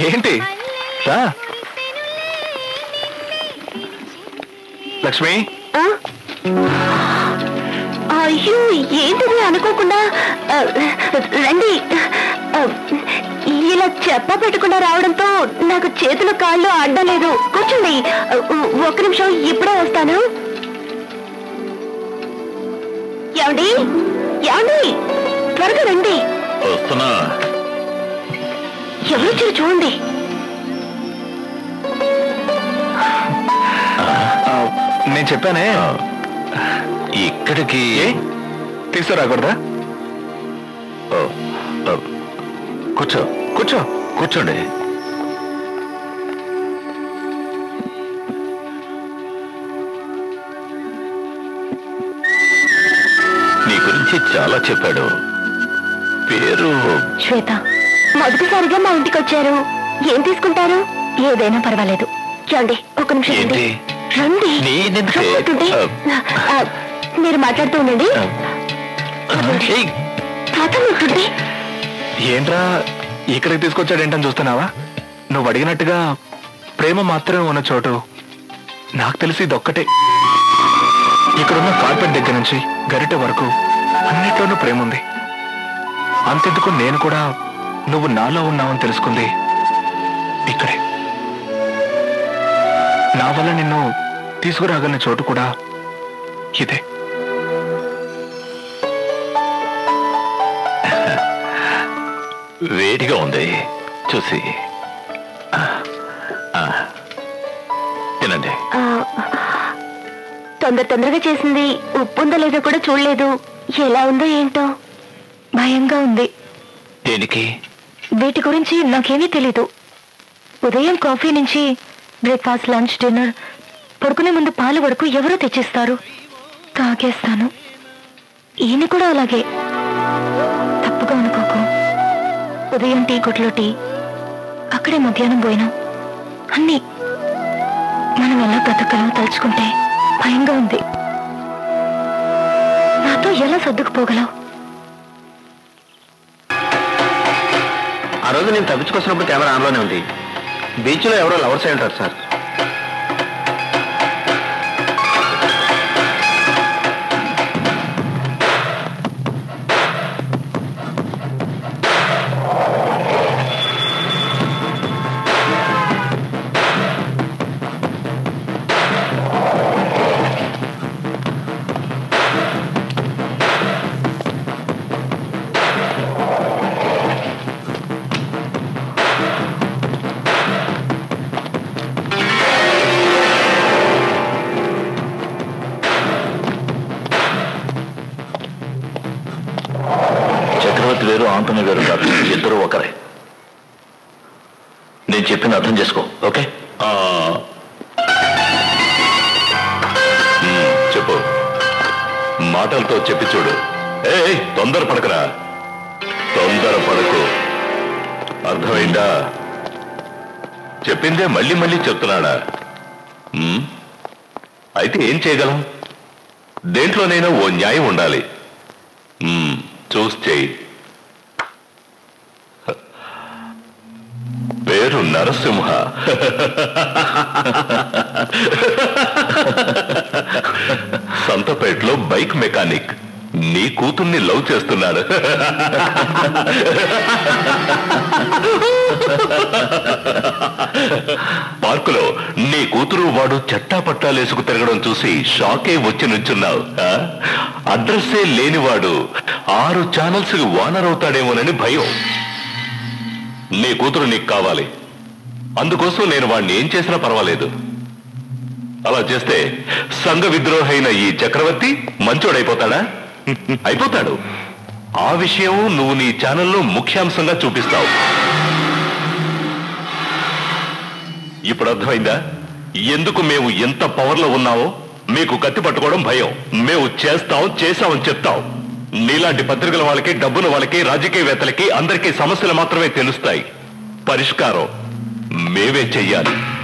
ఏంటి రా లక్ష్మి ఆ? అయ్యో ఏంటిది అనుకోకుండా ఆ, రండి ఆ, ఇలా చెప్ప పెట్టకుండా రావడంతో నాకు చేతులు కాళ్ళు ఆడలేదు కూర్చోండి ఆ, ఒక్క నిమిషం ఇప్పుడే వస్తాను ఏమండి ఏమండి త్వరగా రండి వస్తున్నా ఎవరు వచ్చారు చూడండి నేను చెప్పానే ఇక్కడికి తీసుకురాకూడదా ఓ, ఓ, కూర్చో కూర్చో కూర్చోండి నీ గురించి చాలా చెప్పాడు పేరు శ్వేత మొదటిసారిగా మా ఇంటికి వచ్చారు ఏం తీసుకుంటారు ఏదైనా పర్వాలేదు చూడండి ఒక నిమిషం రండి ఏంటి? రండి నేనెందుకే? రమ్మంటుంటే. ఆ, మీరు మాట్లాడుతూ ఉండండి ఏయ్, తాతనుంటుంటే ఏంట్రా ఇక్కడికి తీసుకొచ్చాడేంటని చూస్తున్నావా నువ్వు అడిగినట్టుగా ప్రేమ మాత్రమే ఉన్న చోటు నాకు తెలిసి ఇదొక్కటే ఇక్కడున్న కార్పెట్ దగ్గర నుంచి గరిట వరకు అన్నిట్లోనూ ప్రేమ ఉంది అంతెందుకు నేను కూడా నువ్వు నాలో ఉన్నావని తెలుసుకుంది ఇక్కడే నా వల్ల నిన్ను తీసుకురాగలిగిన చోటు కూడా ఇదే వేడిగా ఉంది చూసి ఆ, ఆ, తినండి ఆ, తొందర తొందరగా చేసింది ఉప్పు ఉందో లేదో కూడా చూడలేదు ఎలా ఉందో ఏంటో భయంగా ఉంది దేనికి వీటి గురించి నాకేమీ తెలీదు ఉదయం కాఫీ నుంచి బ్రేక్ఫాస్ట్ లంచ్ డిన్నర్ పడుకునే ముందు పాలు వరకు ఎవరో తెచ్చిస్తారు తాగేస్తాను ఈయన కూడా అలాగే తప్పుగా అనుకోకు ఉదయం టీ కొట్లో టీ అక్కడే మధ్యాహ్నం పోయినాం అన్నీ మనం ఎలా బ్రతకలో తలుచుకుంటే భయంగా ఉంది నాతో ఎలా సర్దుకుపోగలవు ఆ రోజు నేను తప్పించుకొచ్చినప్పుడు కెమెరా ఆన్లోనే ఉంది బీచ్లో ఎవరో లవర్స్ అయి ఉంటారు సార్ చక్రవర్తి వేరు ఆంటోని వేరు కాదు ఇద్దరు ఒకరే నేను చెప్పింది అర్థం చేసుకో ఓకే మ్మ్, చెప్పు మాటలతో చెప్పి చూడు ఏ తొందర పడకరా తొందర పడకు అర్థమైందా చెప్పిందే మళ్ళీ మళ్ళీ చెప్తున్నాడా మ్మ్? అయితే ఏం చేయగలం దేంట్లోనైనా ఓ న్యాయం ఉండాలి మ్మ్, చూసి చేయి పేరు నరసింహ సంతపేటలో బైక్ మెకానిక్ నీ కూతుర్ని లవ్ చేస్తున్నాడు పార్కులో నీ కూతురు వాడు చట్టా పట్టాలేసుకు తిరగడం చూసి షాకే వచ్చి నుంచున్నావు ఆ? అడ్రస్సే లేనివాడు ఆరు ఛానల్స్ ఓనర్ అవుతాడేమోనని భయం నీ కూతురు నీకు కావాలి అందుకోసం నేను వాడిని ఏం చేసినా పర్వాలేదు అలా చేస్తే సంఘ విద్రోహైన ఈ చక్రవర్తి మంచోడైపోతాడా అయిపోతాడు ఆ విషయం నువ్వు నీ ఛానల్లో ముఖ్యాంశంగా చూపిస్తావు ఇప్పుడు అర్థమైందా ఎందుకు మేము ఎంత పవర్లో ఉన్నావో మీకు కత్తి పట్టుకోవడం భయం మేము చేస్తాం చేశామని చెప్తాం నీలాంటి పత్రికల వాళ్ళకి డబ్బుల వాళ్ళకి రాజకీయవేత్తలకి అందరికీ సమస్యలు మాత్రమే తెలుస్తాయి పరిష్కారం మేమే చెయ్యాలి